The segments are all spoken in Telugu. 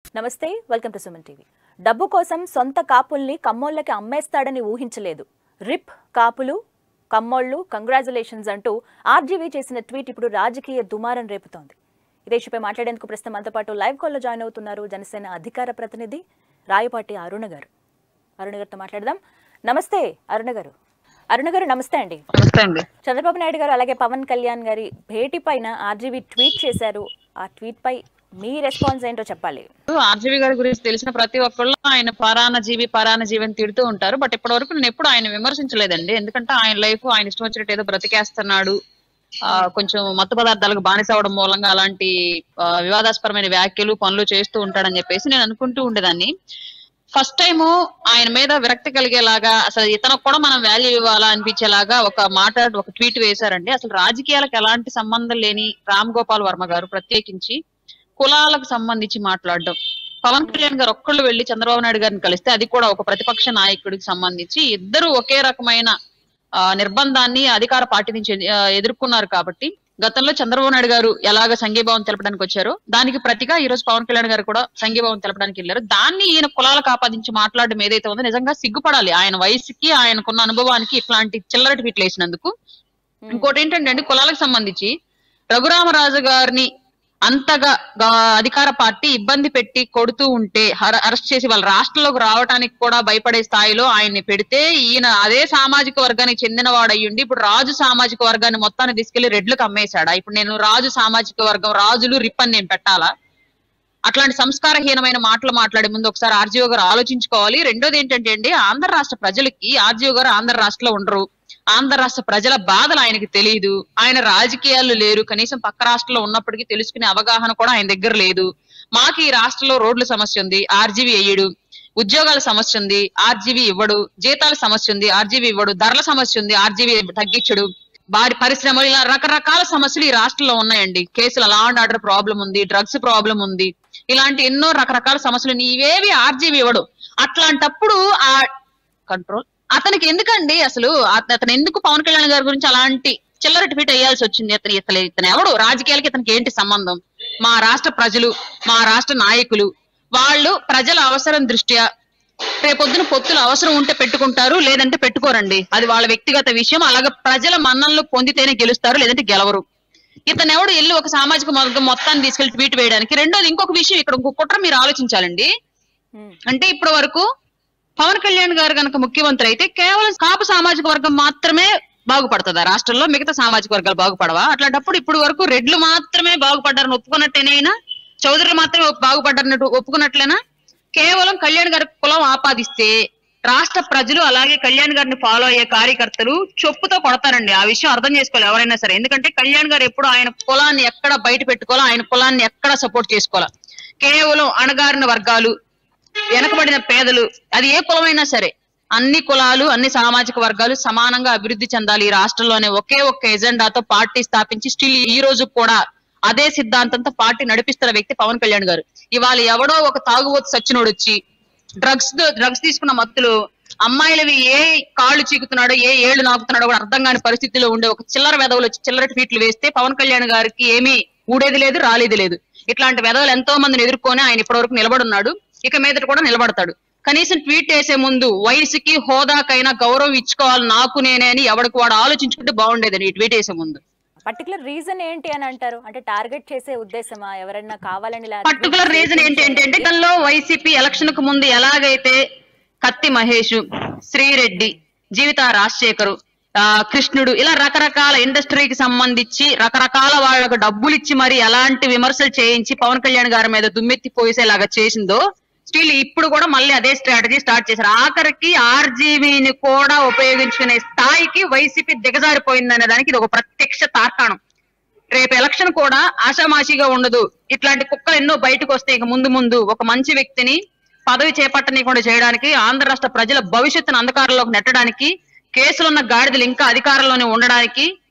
నమస్తే వెల్కమ్ టు సుమన్ టీవీ డబ్బు కోసం సొంత కాపుల్ని కమ్మోళ్ళకి అమ్మేస్తాడని ఊహించలేదు రిప్ కాపులు కమ్మోళ్ళు కంగ్రాచులేషన్స్ అంటూ ఆర్జీవీ చేసిన ట్వీట్ ఇప్పుడు రాజకీయ దుమారం రేపుతోంది ఇదే ఇష్యూపై మాట్లాడేందుకు ప్రస్తుతం మనతో పాటు లైవ్ కాల్లో జాయిన్ అవుతున్నారు జనసేన అధికార ప్రతినిధి రాయపాటి అరుణ గారు అరుణ గారితో మాట్లాడదాం నమస్తే అరుణ గారు అరుణ గారు నమస్తే అండి నమస్తే అండి చంద్రబాబు నాయుడు గారు అలాగే పవన్ కళ్యాణ్ గారి భేటీ పైన ఆర్జీవీ ట్వీట్ చేశారు ఆ ట్వీట్ పై మీ రెస్పాన్స్ ఏంటో చెప్పాలి ఆర్జీవి గారి గురించి తెలిసిన ప్రతి ఒక్కళ్ళు ఆయన పరాణ జీవి పరాణ జీవి అని తిడుతూ ఉంటారు బట్ ఇప్పటి వరకు నేను ఎప్పుడు ఆయన విమర్శించలేదండి ఎందుకంటే ఆయన లైఫ్ ఆయన ఇష్టం వచ్చినట్టు ఏదో బ్రతికేస్తున్నాడు ఆ కొంచెం మత్తు పదార్థాలకు బానిస అవడం మూలంగా అలాంటి ఆ, వివాదాస్పరమైన వ్యాఖ్యలు పనులు చేస్తూ ఉంటాడని చెప్పేసి నేను అనుకుంటూ ఉండేదాన్ని ఫస్ట్ టైం ఆయన మీద విరక్తి కలిగేలాగా అసలు ఇతనికి కూడా మనం వాల్యూ ఇవ్వాలా అనిపించేలాగా ఒక మాట ఒక ట్వీట్ వేశారండి అసలు రాజకీయాలకు ఎలాంటి సంబంధం లేని రామ్ గోపాల్ వర్మ గారు ప్రత్యేకించి కులాలకు సంబంధించి మాట్లాడడం పవన్ కళ్యాణ్ గారు ఒక్కళ్ళు వెళ్లి చంద్రబాబు నాయుడు గారిని కలిస్తే అది కూడా ఒక ప్రతిపక్ష నాయకుడికి సంబంధించి ఇద్దరు ఒకే రకమైన ఆ, నిర్బంధాన్ని అధికార పార్టీ నుంచి ఎ- ఆ, ఎదుర్కొన్నారు కాబట్టి గతంలో చంద్రబాబు నాయుడు గారు ఎలాగ సంఘీభావం తెలపడానికి వచ్చారో దానికి ప్రతిగా ఈ రోజు పవన్ కళ్యాణ్ గారు కూడా సంఘీభావం తెలపడానికి వెళ్ళారు దాన్ని ఈయన కులాలకు ఆపాదించి మాట్లాడడం ఏదైతే ఉందో నిజంగా సిగ్గుపడాలి ఆయన వయసుకి ఆయనకున్న అనుభవానికి ఇట్లాంటి చిల్లర ట్వీట్లు వేసినందుకు ఇంకోటి ఏంటంటే అండి కులాలకు సంబంధించి రఘురామరాజు గారిని అంతగా గా- అధికార పార్టీ ఇబ్బంది పెట్టి కొడుతూ ఉంటే హర- అరెస్ట్ చేసి వాళ్ళ రాష్ట్రంలోకి రావడానికి కూడా భయపడే స్థాయిలో ఆయన్ని పెడితే ఈయన అదే సామాజిక వర్గానికి చెందిన వాడయ్యుండి ఇప్పుడు రాజు సామాజిక వర్గాన్ని మొత్తాన్ని తీసుకెళ్లి రెడ్లకు అమ్మేశాడా ఇప్పుడు నేను రాజు సామాజిక వర్గం రాజులు రిప్ అని నేను పెట్టాలా అట్లాంటి సంస్కారహీనమైన మాటలు మాట్లాడే ముందు ఒకసారి ఆర్జీఓ గారు ఆలోచించుకోవాలి రెండోది ఏంటంటే అండి ఆంధ్ర రాష్ట్ర ప్రజలకి ఆర్జీఓ గారు ఆంధ్ర రాష్ట్రంలో ఉండరు ఆంధ్ర రాష్ట్ర ప్రజల బాధలు ఆయనకి తెలియదు ఆయన రాజకీయాలు లేరు కనీసం పక్క రాష్ట్రంలో ఉన్నప్పటికీ తెలుసుకునే అవగాహన కూడా ఆయన దగ్గర లేదు మాకు ఈ రాష్ట్రంలో రోడ్ల సమస్య ఉంది ఆర్జీవీ వేయడు ఉద్యోగాల సమస్య ఉంది ఆర్జీవీ ఇవ్వడు జీతాల సమస్య ఉంది ఆర్జీవీ ఇవ్వడు ధరల సమస్య ఉంది ఆర్జీవీ తగ్గించడు వారి పరిశ్రమలు ఇలా రకరకాల సమస్యలు ఈ రాష్ట్రంలో ఉన్నాయండి కేసులు లా అండ్ ఆర్డర్ ప్రాబ్లం ఉంది డ్రగ్స్ ప్రాబ్లం ఉంది ఇలాంటి ఎన్నో రకరకాల సమస్యలు ఉన్నాయి. ఇవేవి ఆర్జీవి ఇవ్వడు అట్లాంటప్పుడు ఆ కంట్రోల్ అతనికి ఎందుకండి అసలు అత- అతను ఎందుకు పవన్ కళ్యాణ్ గారి గురించి అలాంటి చిల్లర ట్వీట్ అయ్యాల్సి వచ్చింది అతను ఇతను ఇతను ఎవడు రాజకీయాలకి ఇతనికి ఏంటి సంబంధం మా రాష్ట్ర ప్రజలు మా రాష్ట్ర నాయకులు వాళ్ళు ప్రజల అవసరం దృష్ట్యా రేపొద్దున పొత్తులు అవసరం ఉంటే పెట్టుకుంటారు లేదంటే పెట్టుకోరండి అది వాళ్ళ వ్యక్తిగత విషయం అలాగే ప్రజల మన్ననలు పొందితేనే గెలుస్తారు లేదంటే గెలవరు ఇతను ఎవడు వెళ్ళి ఒక సామాజిక వర్గం మొత్తాన్ని తీసుకెళ్లి ట్వీట్ వేయడానికి రెండోది ఇంకొక విషయం ఇక్కడ ఇంకొక కుట్ర మీరు ఆలోచించాలండి ఉమ్, అంటే ఇప్పటి వరకు పవన్ కళ్యాణ్ గారు గనక ముఖ్యమంత్రి అయితే కేవలం కాపు సామాజిక వర్గం మాత్రమే బాగుపడుతుందా రాష్ట్రంలో మిగతా సామాజిక వర్గాలు బాగుపడవా అట్లాంటప్పుడు ఇప్పుడు వరకు రెడ్లు మాత్రమే బాగుపడ్డారని ఒప్పుకున్నట్టేనైనా చౌదరులు మాత్రమే ఒప్- బాగుపడ్డారన్నట్టు ఒప్పుకున్నట్లేనా కేవలం కళ్యాణ్ గారి కులం ఆపాదిస్తే రాష్ట్ర ప్రజలు అలాగే కళ్యాణ్ గారిని ఫాలో అయ్యే కార్యకర్తలు చొప్పుతో కొడతారండి ఆ విషయం అర్థం చేసుకోవాలి ఎవరైనా సరే ఎందుకంటే కళ్యాణ్ గారు ఎప్పుడు ఆయన కులాన్ని ఎక్కడ బయట పెట్టుకోవాలో ఆయన కులాన్ని ఎక్కడ సపోర్ట్ చేసుకోవాలా కేవలం అణగారిన వర్గాలు వెనకబడిన పేదలు అది ఏ కులమైనా సరే అన్ని కులాలు అన్ని సామాజిక వర్గాలు సమానంగా అభివృద్ధి చెందాలి ఈ రాష్ట్రంలోనే ఒకే ఒక్క ఎజెండాతో పార్టీ స్థాపించి స్టిల్ ఈ రోజు కూడా అదే సిద్ధాంతంతో పార్టీ నడిపిస్తున్న వ్యక్తి పవన్ కళ్యాణ్ గారు ఇవాళ ఎవడో ఒక తాగుబోతు సచ్చినోడు వచ్చి డ్రగ్స్ డ్రగ్స్ తీసుకున్న మత్తులు అమ్మాయిలవి ఏ కాళ్ళు చీకుతున్నాడో ఏ ఏళ్ళు నాకుతున్నాడో కూడా అర్థం కాని పరిస్థితిలో ఉండే ఒక చిల్లర వెధవలు వచ్చి చిల్లర ట్వీట్లు వేస్తే పవన్ కళ్యాణ్ గారికి ఏమీ ఊడేది లేదు రాలేది లేదు ఇట్లాంటి వెధవలు ఎంతో మందిని ఎదుర్కొని ఆయన ఇప్పటివరకు నిలబడున్నాడు ఇక మీదట కూడా నిలబడతాడు కనీసం ట్వీట్ చేసే ముందు వయసుకి హోదాకైనా గౌరవం ఇచ్చుకోవాలి నాకు నేనే అని ఎవరికి వాడు ఆలోచించుకుంటే బాగుండేదండి ఈ ట్వీట్ చేసే ముందు పర్టికులర్ రీజన్ ఏంటి అని అంటారు అంటే టార్గెట్ చేసే ఉద్దేశమా ఎవరైనా కావాలని ఇలా పర్టికులర్ రీజన్ ఏంటి అంటే గతంలో వైసీపీ ఎలక్షన్ కు ముందు ఎలాగైతే కత్తి మహేష్ శ్రీరెడ్డి జీవిత రాజశేఖరు ఆ, కృష్ణుడు ఇలా రకరకాల ఇండస్ట్రీకి సంబంధించి రకరకాల వాళ్ళకు డబ్బులు ఇచ్చి మరి ఎలాంటి విమర్శలు చేయించి పవన్ కళ్యాణ్ గారి మీద దుమ్మెత్తి పోసేలాగా చేసిందో స్టిల్ ఇప్పుడు కూడా మళ్ళీ అదే స్ట్రాటజీ స్టార్ట్ చేశారు ఆఖరికి ఆర్జీవీని కూడా ఉపయోగించుకునే స్థాయికి వైసీపీ దిగజారిపోయిందనే దానికి ఇది ఒక ప్రత్యక్ష తార్కాణం రేపు ఎలక్షన్ కూడా ఆషామాషిగా ఉండదు ఇట్లాంటి కుక్కలు ఎన్నో బయటకు వస్తాయి ఇక ముందు ముందు ఒక మంచి వ్యక్తిని పదవి చేపట్టనీయకుండా చేయడానికి ఆంధ్ర రాష్ట్ర ప్రజల భవిష్యత్తును అంధకారంలోకి నెట్టడానికి కేసులున్న గాడిదలు ఇంకా అధికారంలోనే ఉండడానికి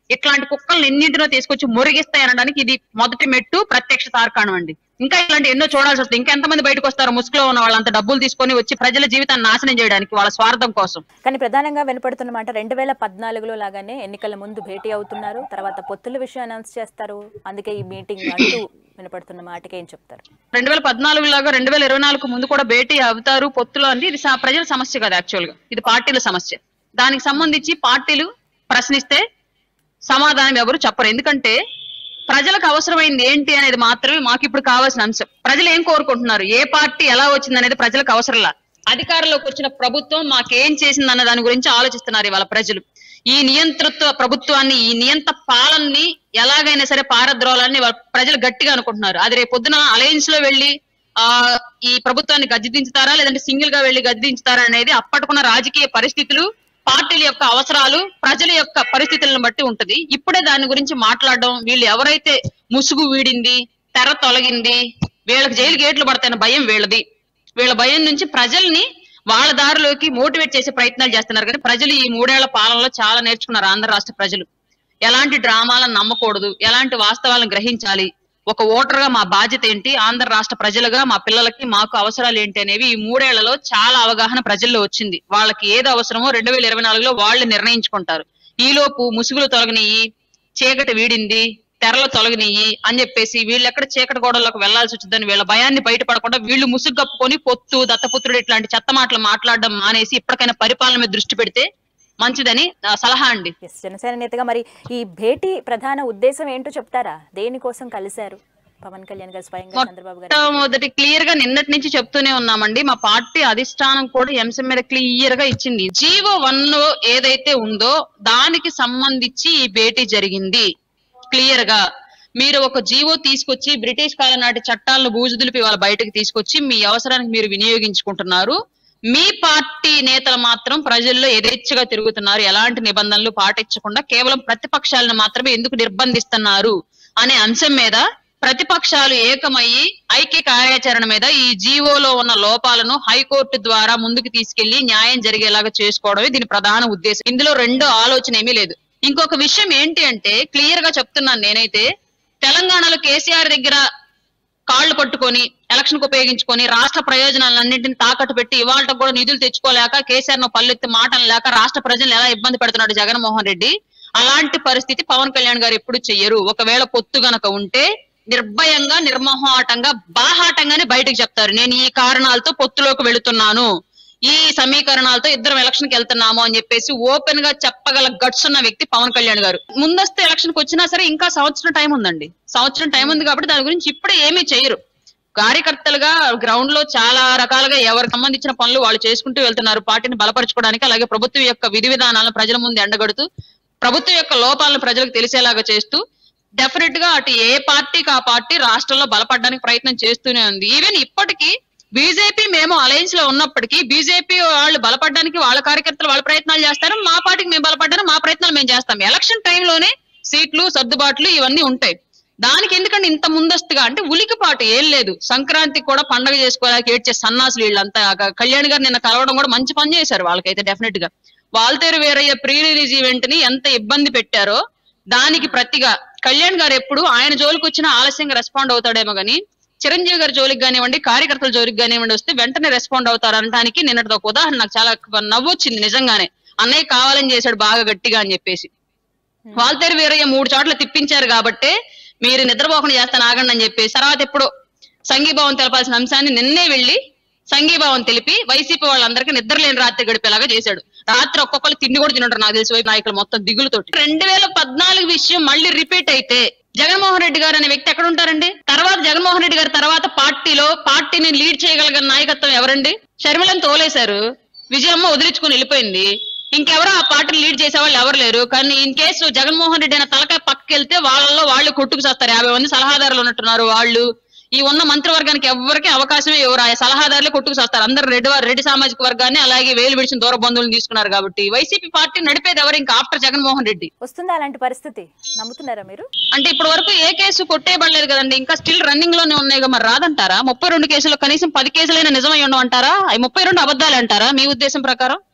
ఇట్లాంటి కుక్కలను ఎన్నింటినో తీసుకొచ్చి మురిగిస్తాయి అనడానికి ఇది మొదటి మెట్టు ప్రత్యక్ష తార్కాణం అండి ఇంకా ఇలాంటి ఎన్నో చూడాల్సి వస్తుంది ఇంకా ఎంతమంది బయటకు వస్తారు ముసుగులో ఉన్న వాళ్ళంత డబ్బులు తీసుకొని వచ్చి ప్రజల జీవితాన్ని నాశనం చేయడానికి వాళ్ళ స్వార్థం కోసం కానీ ప్రధానంగా వినపడుతున్న మాట రెండు వేల పద్నాలుగులో లాగానే ఎన్నికల ముందు భేటీ అవుతున్నారు తర్వాత పొత్తుల విషయం అనౌన్స్ చేస్తారు అందుకే ఈ మీటింగ్ అంటూ వినపడుతున్న మాటకి ఏం చెప్తారు రెండు వేల పద్నాలుగు లాగా రెండు వేల ఇరవై నాలుగు ముందు కూడా భేటీ అవుతారు పొత్తులు అంటే ఇది సా- ప్రజల సమస్య కదా యాక్చువల్ గా ఇది పార్టీల సమస్య దానికి సంబంధించి పార్టీలు ప్రశ్నిస్తే సమాధానం ఎవరు చెప్పరు ఎందుకంటే ప్రజలకు అవసరమైంది ఏంటి అనేది మాత్రమే మాకు ఇప్పుడు కావాల్సిన అంశం ప్రజలు ఏం కోరుకుంటున్నారు ఏ పార్టీ ఎలా వచ్చింది అనేది ప్రజలకు అవసరంలా అధికారంలోకి వచ్చిన ప్రభుత్వం మాకేం చేసింది అన్న దాని గురించి ఆలోచిస్తున్నారు ఇవాళ ప్రజలు ఈ నియంతృత్వ ప్రభుత్వాన్ని ఈ నియంత పాలనని ఎలాగైనా సరే పారద్రోలాన్ని వాళ్ళ ప్రజలు గట్టిగా అనుకుంటున్నారు అది రేపు పొద్దున అలయన్స్ లో వెళ్లి ఆ ఈ ప్రభుత్వాన్ని గద్దెదించుతారా లేదంటే సింగిల్ గా వెళ్లి గద్దెదించుతారా అనేది అప్పటికున్న రాజకీయ పరిస్థితులు పార్టీల యొక్క అవసరాలు ప్రజల యొక్క పరిస్థితులను బట్టి ఉంటది ఇప్పుడే దాని గురించి మాట్లాడడం వీళ్ళు ఎవరైతే ముసుగు వీడింది తెర తొలగింది వీళ్ళకి జైలు గేట్లు పడతాయన్న భయం వీళ్ళది వీళ్ళ భయం నుంచి ప్రజల్ని వాళ్ళ దారిలోకి మోటివేట్ చేసే ప్రయత్నాలు చేస్తున్నారు కానీ ప్రజలు ఈ మూడేళ్ల పాలనలో చాలా నేర్చుకున్నారు ఆంధ్ర రాష్ట్ర ప్రజలు ఎలాంటి డ్రామాలను నమ్మకూడదు ఎలాంటి వాస్తవాలను గ్రహించాలి ఒక ఓటర్ గా మా బాధ్యత ఏంటి ఆంధ్ర రాష్ట్ర ప్రజలుగా మా పిల్లలకి మాకు అవసరాలు ఏంటి అనేవి ఈ మూడేళ్లలో చాలా అవగాహన ప్రజల్లో వచ్చింది వాళ్ళకి ఏది అవసరమో రెండు వేల ఇరవై నాలుగులో వాళ్ళు నిర్ణయించుకుంటారు ఈలోపు ముసుగులు తొలగనియి చీకటి వీడింది తెరలు తొలగనియ్యి అని చెప్పేసి వీళ్ళు ఎక్కడ చీకటి గోడల్లోకి వెళ్లాల్సి వచ్చిందని వీళ్ళ భయాన్ని బయటపడకుండా వీళ్ళు ముసుగు కప్పుకొని పొత్తు దత్తపుత్రుడు ఇట్లాంటి చెత్త మాటలు మాట్లాడడం మానేసి ఇప్పటికైనా పరిపాలన మీద దృష్టి పెడితే మంచిదని నా సలహా అండి ఎస్ జనసేన నేతగా మరి ఈ భేటీ ప్రధాన ఉద్దేశం ఏంటో చెప్తారా దేనికోసం కలిశారు పవన్ కళ్యాణ్ గారు స్వయంగా చంద్రబాబు గారు మొదటి క్లియర్ గా నిన్నటి నుంచి చెప్తూనే ఉన్నామండి మా పార్టీ అధిష్టానం కూడా ఈ అంశం మీద క్లియర్ గా ఇచ్చింది జీవో వన్ ఏదైతే ఉందో దానికి సంబంధించి ఈ భేటీ జరిగింది క్లియర్ గా మీరు ఒక జీవో తీసుకొచ్చి బ్రిటిష్ కాలం నాటి చట్టాలను బూజుదులిపి వాళ్ళ బయటకు తీసుకొచ్చి మీ అవసరానికి మీరు వినియోగించుకుంటున్నారు మీ పార్టీ నేతలు మాత్రం ప్రజల్లో యథేచ్ఛగా తిరుగుతున్నారు ఎలాంటి నిబంధనలు పాటించకుండా కేవలం ప్రతిపక్షాలను మాత్రమే ఎందుకు నిర్బంధిస్తున్నారు అనే అంశం మీద ప్రతిపక్షాలు ఏకమయ్యి ఐక్య కార్యాచరణ మీద ఈ జీవోలో ఉన్న లోపాలను హైకోర్టు ద్వారా ముందుకు తీసుకెళ్లి న్యాయం జరిగేలాగా చేసుకోవడమే దీని ప్రధాన ఉద్దేశం ఇందులో రెండో ఆలోచన ఏమీ లేదు ఇంకొక విషయం ఏంటి అంటే క్లియర్ గా చెప్తున్నాను నేనైతే తెలంగాణలో కేసీఆర్ దగ్గర కాళ్ళు పట్టుకొని ఎలక్షన్ కు ఉపయోగించుకొని రాష్ట్ర ప్రయోజనాలన్నింటిని తాకట్టు పెట్టి ఇవాళ కూడా నిధులు తెచ్చుకోలేక కేసీఆర్ ను పల్లెత్తి మాటలు లేక రాష్ట్ర ప్రజలను ఎలా ఇబ్బంది పెడుతున్నాడు జగన్మోహన్ రెడ్డి అలాంటి పరిస్థితి పవన్ కళ్యాణ్ గారు ఎప్పుడు చెయ్యరు ఒకవేళ పొత్తు గనక ఉంటే నిర్భయంగా నిర్మోహాటంగా బాహాటంగానే బయటకు చెప్తారు నేను ఈ కారణాలతో పొత్తులోకి వెళుతున్నాను ఈ సమీకరణాలతో ఇద్దరం ఎలక్షన్ కి వెళ్తున్నాము అని చెప్పేసి ఓపెన్ గా చెప్పగల గట్స్ ఉన్న వ్యక్తి పవన్ కళ్యాణ్ గారు ముందస్తు ఎలక్షన్ కి వచ్చినా సరే ఇంకా సంవత్సరం టైం ఉందండి సంవత్సరం టైం ఉంది కాబట్టి దాని గురించి ఇప్పుడే ఏమీ చేయరు కార్యకర్తలుగా గ్రౌండ్ లో చాలా రకాలుగా ఎవరికి సంబంధించిన పనులు వాళ్ళు చేసుకుంటూ వెళ్తున్నారు పార్టీని బలపరచుకోవడానికి అలాగే ప్రభుత్వం యొక్క విధి విధానాలను ప్రజల ముందు ఎండగడుతూ ప్రభుత్వం యొక్క లోపాలను ప్రజలకు తెలిసేలాగా చేస్తూ డెఫినెట్ గా అటు ఏ పార్టీకి ఆ పార్టీ రాష్ట్రంలో బలపడడానికి ప్రయత్నం చేస్తూనే ఉంది ఈవెన్ ఇప్పటికీ బీజేపీ మేము అలయన్స్ లో ఉన్నప్పటికీ బీజేపీ వాళ్ళు బలపడడానికి వాళ్ళ కార్యకర్తలు వాళ్ళ ప్రయత్నాలు చేస్తారు మా పార్టీకి మేము బలపడడానికి మా ప్రయత్నాలు మేము చేస్తాం ఎలక్షన్ టైంలోనే సీట్లు సర్దుబాట్లు ఇవన్నీ ఉంటాయి దానికి ఎందుకంటే ఇంత ముందస్తుగా అంటే ఉలికిపాటు ఏం లేదు సంక్రాంతికి కూడా పండగ చేసుకోలేక ఏడ్చే సన్నాసులు వీళ్ళంతా ఆ కళ్యాణ్ గారు నిన్న కలవడం కూడా మంచి పని చేశారు వాళ్ళకైతే డెఫినెట్ గా Waltair Veerayya pre release event ని ఎంత ఇబ్బంది పెట్టారో దానికి ప్రతిగా కళ్యాణ్ గారు ఎప్పుడు ఆయన జోలికి వచ్చినా ఆలస్యంగా రెస్పాండ్ అవుతాడేమో గానీ చిరంజీవి గారి జోలికి కానివ్వండి కార్యకర్తల జోలికి కానివ్వండి వస్తే వెంటనే రెస్పాండ్ అవుతారు అనడానికి నిన్నటిది ఒక ఉదాహరణ నాకు చాలా నవ్వు వచ్చింది నిజంగానే అన్నయ్య కావాలని చేశాడు బాగా గట్టిగా అని చెప్పేసి వాల్తేరు వీరయ్య మూడు చోట్ల తిప్పించారు కాబట్టే మీరు నిద్రపోకుండా చేస్తాను ఆగండి అని చెప్పేసి తర్వాత ఎప్పుడు సంఘీభావం తెలపాల్సిన అంశాన్ని నిన్నే వెళ్లి సంఘీభావం తెలిపి వైసీపీ వాళ్ళందరికీ నిద్రలేని రాత్రి గడిపేలాగా చేశాడు రాత్రి ఒక్కొక్కరు తిండి కూడా తింటారు నాకు తెలిసి వైపు నాయకులు మొత్తం దిగులుతోటి రెండు వేల పద్నాలుగు విషయం మళ్ళీ రిపీట్ అయితే జగన్మోహన్ రెడ్డి గారు అనే వ్యక్తి ఎక్కడ ఉంటారండి తర్వాత జగన్మోహన్ రెడ్డి గారి తర్వాత పార్టీలో పార్టీని లీడ్ చేయగలిగిన నాయకత్వం ఎవరండి షర్మిలను తోలేశారు విజయమ్మ వదిలించుకుని వెళ్ళిపోయింది ఇంకెవరో ఆ పార్టీని లీడ్ చేసే వాళ్ళు ఎవరు లేరు కానీ ఇన్ కేసు జగన్మోహన్ రెడ్డి అనే తలకాయ పక్కకి వెళ్తే వాళ్ళలో వాళ్ళు కొట్టుకు చేస్తారు యాభై మంది సలహాదారులు ఉన్నట్టున్నారు వాళ్ళు ఈ ఉన్న మంత్రివర్గానికి ఎవరికి అవకాశమే ఎవరు ఆ సలహాదారులే కొట్టుకు చేస్తారు అందరు రెడ్డి వారు రెడ్డి సామాజిక వర్గాన్ని అలాగే వేలు విడిచిన దూర బంధువులను తీసుకున్నారు కాబట్టి వైసీపీ పార్టీ నడిపేది ఎవరు ఇంకా ఆఫ్టర్ జగన్మోహన్ రెడ్డి వస్తుందా అలాంటి పరిస్థితి నమ్ముతున్నారా మీరు అంటే ఇప్పటి వరకు ఏ కేసు కొట్టేయబడలేదు కదండి ఇంకా స్టిల్ రన్నింగ్ లోనే ఉన్నాయి కదా మరి రాదంటారా ముప్పై రెండు కేసులు కనీసం పది కేసులైనా నిజమై ఉండవు అంటారా అవి ముప్పై రెండు అబద్ధాలు అంటారా మీ ఉద్దేశం ప్రకారం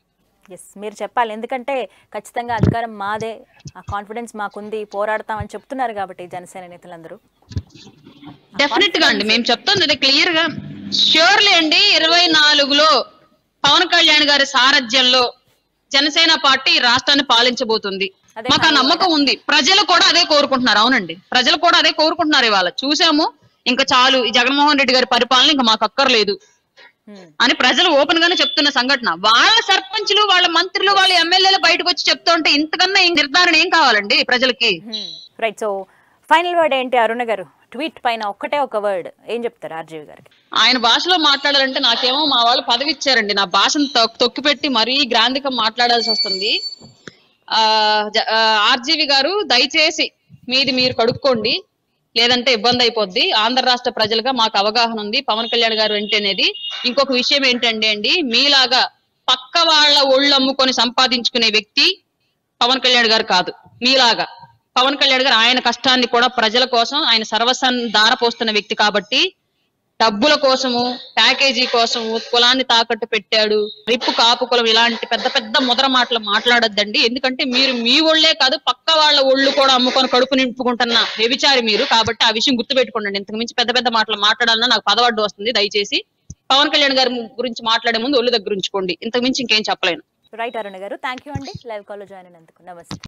ఎస్ మీరు చెప్పాలి ఎందుకంటే ఖచ్చితంగా అధికారం మాదే ఆ కాన్ఫిడెన్స్ మాకుంది పోరాడతామని చెప్తున్నారు కాబట్టి జనసేన నేతలందరూ డెఫినెట్ గా అండి మేము చెప్తుంది ఇది క్లియర్ గా ష్యూర్లీ అండి ఇరవై నాలుగులో పవన్ కళ్యాణ్ గారి సారథ్యంలో జనసేన పార్టీ ఈ రాష్ట్రాన్ని పాలించబోతుంది అదే మాకు ఆ నమ్మకం ఉంది ప్రజలు కూడా అదే కోరుకుంటున్నారు అవునండి ప్రజలు కూడా అదే కోరుకుంటున్నారు ఇవాళ చూసాము ఇంకా చాలు ఈ జగన్మోహన్ రెడ్డి గారి పరిపాలన ఇంకా మాకు అక్కర్లేదు హ్మ్. అని ప్రజలు ఓపెన్ గానే చెప్తున్న సంఘటన వాళ్ళ సర్పంచులు వాళ్ళ మంత్రులు వాళ్ళ ఎమ్మెల్యేలు బయటకు వచ్చి చెప్తుంటే ఇంతకన్నా ఈ నిర్ధారణ ఏం కావాలండి ప్రజలకి రైట్ సో ఫైనల్ వర్డ్ ఏంటి అరుణ గారు ట్వీట్ పైన ఒక్కటే ఒక వర్డ్ ఏం చెప్తారు ఆర్జీవి గారికి ఆయన భాషలో మాట్లాడాలంటే నాకేమో మా వాళ్ళు పదవి ఇచ్చారండి నా భాషను తొక్- తొక్కిపెట్టి మరీ గ్రాంధికం మాట్లాడాల్సి వస్తుంది ఆ జ- ఆ, ఆర్జీవి గారు దయచేసి మీది మీరు కడుక్కోండి లేదంటే ఇబ్బంది అయిపోద్ది ఆంధ్ర రాష్ట్ర ప్రజలుగా మాకు అవగాహన ఉంది పవన్ కళ్యాణ్ గారు అంటే అనేది ఇంకొక విషయం ఏంటంటే అండి మీలాగా పక్క వాళ్ళ ఒళ్ళు అమ్ముకొని సంపాదించుకునే వ్యక్తి పవన్ కళ్యాణ్ గారు కాదు మీలాగా పవన్ కళ్యాణ్ గారు ఆయన కష్టాన్ని కూడా ప్రజల కోసం ఆయన సర్వస్వాన్ని దారపోస్తున్న వ్యక్తి కాబట్టి డబ్బుల కోసము ప్యాకేజీ కోసము కులాన్ని తాకట్టు పెట్టాడు రిప్పు కాపు కులం ఇలాంటి పెద్ద పెద్ద ముద్ర మాటలు మాట్లాడొద్దండి ఎందుకంటే మీరు మీ ఒళ్ళే కాదు పక్క వాళ్ళ ఒళ్ళు కూడా అమ్ముకొని కడుపు నింపుకుంటున్న వ్యభిచారి మీరు కాబట్టి ఆ విషయం గుర్తుపెట్టుకోండి ఇంతకు మించి పెద్ద పెద్ద మాటలు మాట్లాడాలన్నా నాకు పదవడ్డు వస్తుంది దయచేసి పవన్ కళ్యాణ్ గారి గురించి మాట్లాడే ముందు ఒళ్ళు దగ్గర ఉంచుకోండి ఇంతకు మించి ఇంకేం చెప్పలేను right Aruna garu thank you అండి లైవ్ కాల్లో జాయిన్ అయినందుకు నమస్తే